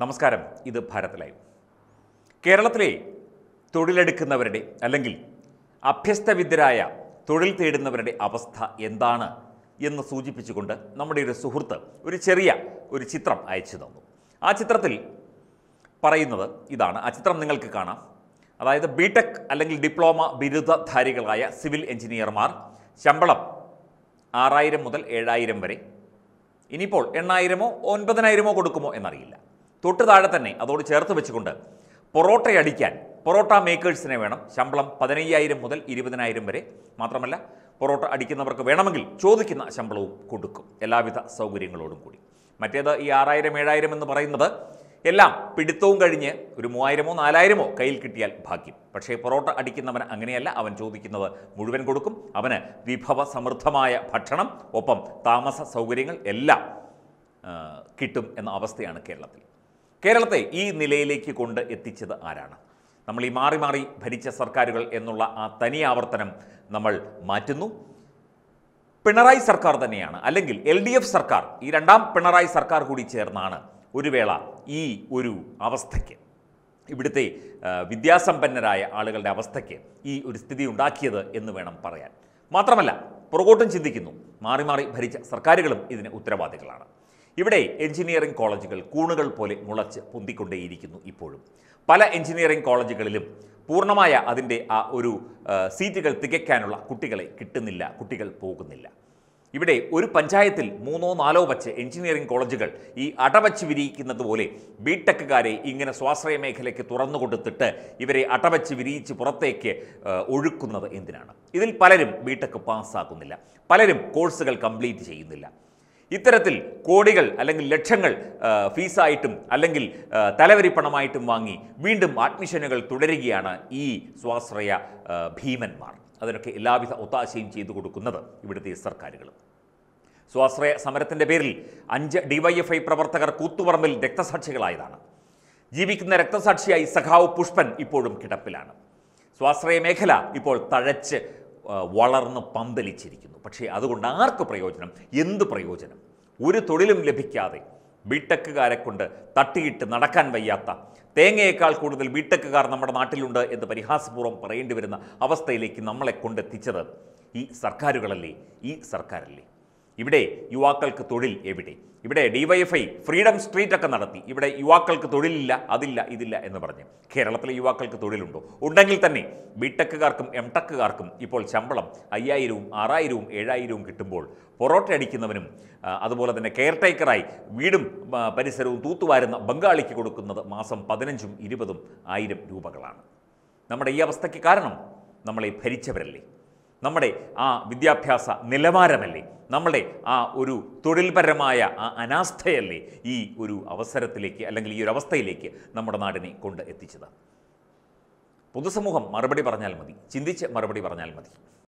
നമസ്കാരം ഇത് ഭാരത് ലൈവ് കേരളത്തിലെ തൊഴിലെടുക്കുന്നവരുടെ അല്ലെങ്കിൽ അഭ്യസ്തവിദ്യരായ തൊഴിൽ തേടുന്നവരുടെ അവസ്ഥ എന്താണ് എന്ന് സൂചിപ്പിച്ചുകൊണ്ട് നമ്മുടെ ഒരു സുഹൃത്ത് ഒരു ചെറിയ ഒരു ചിത്രം അയച്ചു തന്നു ആ ചിത്രത്തിൽ പറയുന്നത് ഇതാണ് ആ ചിത്രം നിങ്ങൾക്ക് കാണാം അതായത് ബിടെക് അല്ലെങ്കിൽ ഡിപ്ലോമ ബിരുദധാരികളായ സിവിൽ എഞ്ചിനീയർമാർ ശമ്പളം ആറായിരം മുതൽ ഏഴായിരം വരെ ഇനിയിപ്പോൾ എണ്ണായിരമോ ഒൻപതിനായിരമോ കൊടുക്കുമോ എന്നറിയില്ല തൊട്ട് താഴെ തന്നെ അതോട് ചേർത്ത് വെച്ചുകൊണ്ട് പൊറോട്ടയടിക്കാൻ പൊറോട്ട മേക്കേഴ്സിനെ വേണം ശമ്പളം പതിനയ്യായിരം മുതൽ ഇരുപതിനായിരം വരെ മാത്രമല്ല പൊറോട്ട അടിക്കുന്നവർക്ക് വേണമെങ്കിൽ ചോദിക്കുന്ന ശമ്പളവും കൊടുക്കും എല്ലാവിധ സൗകര്യങ്ങളോടും കൂടി മറ്റേത് ഈ ആറായിരം ഏഴായിരം എന്ന് പറയുന്നത് എല്ലാം പിടുത്തവും കഴിഞ്ഞ് ഒരു മൂവായിരമോ നാലായിരമോ കയ്യിൽ കിട്ടിയാൽ ഭാഗ്യം പക്ഷേ പൊറോട്ട അടിക്കുന്നവന് അങ്ങനെയല്ല അവൻ ചോദിക്കുന്നത് മുഴുവൻ കൊടുക്കും അവന് വിഭവ സമൃദ്ധമായ ഭക്ഷണം ഒപ്പം താമസ സൗകര്യങ്ങൾ എല്ലാം ആ, കിട്ടും എന്ന അവസ്ഥയാണ് കേരളത്തിൽ കേരളത്തെ ഈ നിലയിലേക്ക് കൊണ്ട് എത്തിച്ചത് ആരാണ് നമ്മൾ ഈ മാറി മാറി ഭരിച്ച സർക്കാരുകൾ എന്നുള്ള ആ തനി ആവർത്തനം നമ്മൾ മാറ്റുന്നു പിണറായി സർക്കാർ തന്നെയാണ് അല്ലെങ്കിൽ എൽ ഡി എഫ് സർക്കാർ ഈ രണ്ടാം പിണറായി സർക്കാർ കൂടി ചേർന്നാണ് ഒരു വേള ഈ ഒരു അവസ്ഥയ്ക്ക് ഇവിടുത്തെ ആ, വിദ്യാസമ്പന്നരായ ആളുകളുടെ അവസ്ഥയ്ക്ക് ഈ ഒരു സ്ഥിതി ഉണ്ടാക്കിയത് എന്ന് വേണം പറയാൻ മാത്രമല്ല പുറകോട്ടും ചിന്തിക്കുന്നു മാറി മാറി ഭരിച്ച സർക്കാരുകളും ഇതിന് ഉത്തരവാദികളാണ് ഇവിടെ എഞ്ചിനീയറിംഗ് കോളേജുകൾ കൂണുകൾ പോലെ മുളച്ച് പൊന്തിക്കൊണ്ടേയിരിക്കുന്നു ഇപ്പോഴും പല എഞ്ചിനീയറിംഗ് കോളേജുകളിലും പൂർണ്ണമായ അതിൻ്റെ ആ ഒരു ആ, സീറ്റുകൾ തികയ്ക്കാനുള്ള കുട്ടികളെ കിട്ടുന്നില്ല കുട്ടികൾ പോകുന്നില്ല ഇവിടെ ഒരു പഞ്ചായത്തിൽ മൂന്നോ നാലോ വച്ച് എഞ്ചിനീയറിംഗ് കോളേജുകൾ ഈ അടവച്ച് വിരിയിക്കുന്നത് പോലെ ബിടെക്കുകാരെ ഇങ്ങനെ സ്വാശ്രയ മേഖലയ്ക്ക് തുറന്നു കൊടുത്തിട്ട് ഇവരെ അടവച്ച് വിരിയിച്ച് പുറത്തേക്ക് ആ, ഒഴുക്കുന്നത് എന്തിനാണ് ഇതിൽ പലരും ബിടെക് പാസ്സാക്കുന്നില്ല പലരും കോഴ്സുകൾ കംപ്ലീറ്റ് ചെയ്യുന്നില്ല ഇത്തരത്തിൽ കോടികൾ അല്ലെങ്കിൽ ലക്ഷങ്ങൾ ആ, ഫീസായിട്ടും അല്ലെങ്കിൽ ആ, തലവരിപ്പണമായിട്ടും വാങ്ങി വീണ്ടും അഡ്മിഷനുകൾ തുടരുകയാണ് ഈ സ്വാശ്രയ ആ, ഭീമന്മാർ അതിനൊക്കെ എല്ലാവിധ ഒത്താശയും ചെയ്തു കൊടുക്കുന്നത് ഇവിടുത്തെ സർക്കാരുകളും സ്വാശ്രയ സമരത്തിൻ്റെ പേരിൽ അഞ്ച് ഡിവൈഎഫ്ഐ പ്രവർത്തകർ കൂത്തുപറമ്പിൽ രക്തസാക്ഷികളായതാണ് ജീവിക്കുന്ന രക്തസാക്ഷിയായി സഖാവ് പുഷ്പൻ ഇപ്പോഴും കിടപ്പിലാണ് സ്വാശ്രയ മേഖല ഇപ്പോൾ തഴച്ച് ആ, വളർന്ന് പന്തലിച്ചിരിക്കുന്നു പക്ഷേ അതുകൊണ്ട് ആർക്ക് പ്രയോജനം എന്ത് പ്രയോജനം ഒരു തൊഴിലും ലഭിക്കാതെ ബിടെക്കുകാരെ കൊണ്ട് തട്ടിയിട്ട് നടക്കാൻ വയ്യാത്ത തേങ്ങയേക്കാൾ കൂടുതൽ ബിടെക്കുകാർ നമ്മുടെ നാട്ടിലുണ്ട് എന്ന് പരിഹാസപൂർവ്വം പറയേണ്ടി വരുന്ന അവസ്ഥയിലേക്ക് നമ്മളെ കൊണ്ടെത്തിച്ചത് ഈ സർക്കാരുകളല്ലേ ഈ സർക്കാരല്ലേ ഇവിടെ യുവാക്കൾക്ക് തൊഴിൽ എവിടെ ഇവിടെ ഡിവൈഎഫ്ഐ ഫ്രീഡം സ്ട്രീറ്റ് ഒക്കെ നടത്തി ഇവിടെ യുവാക്കൾക്ക് തൊഴിലില്ല അതില്ല ഇതില്ല എന്ന് പറഞ്ഞ് കേരളത്തിലെ യുവാക്കൾക്ക് തൊഴിലുണ്ടോ ഉണ്ടെങ്കിൽ തന്നെ ബിടെക്കുകാർക്കും എം ടെക്കുകാർക്കും ഇപ്പോൾ ശമ്പളം അയ്യായിരവും ആറായിരവും ഏഴായിരവും കിട്ടുമ്പോൾ പൊറോട്ട അടിക്കുന്നവനും ആ, അതുപോലെ തന്നെ കെയർ ടേക്കറായി വീടും ആ, പരിസരവും തൂത്തുവാരുന്ന ബംഗാളിക്ക് കൊടുക്കുന്നത് മാസം പതിനഞ്ചും ഇരുപതും ആയിരം രൂപകളാണ് നമ്മുടെ ഈ അവസ്ഥയ്ക്ക് കാരണം നമ്മളെ ഭരിച്ചവരല്ലേ നമ്മുടെ ആ വിദ്യാഭ്യാസ നിലവാരമല്ലേ നമ്മുടെ ആ ഒരു തൊഴിൽപരമായ ആ അനാസ്ഥയല്ലേ ഈ ഒരു അവസരത്തിലേക്ക് അല്ലെങ്കിൽ ഈ ഒരു അവസ്ഥയിലേക്ക് നമ്മുടെ നാടിനെ കൊണ്ട് എത്തിച്ചത് പൊതുസമൂഹം മറുപടി പറഞ്ഞാൽ മതി ചിന്തിച്ച് മറുപടി പറഞ്ഞാൽ മതി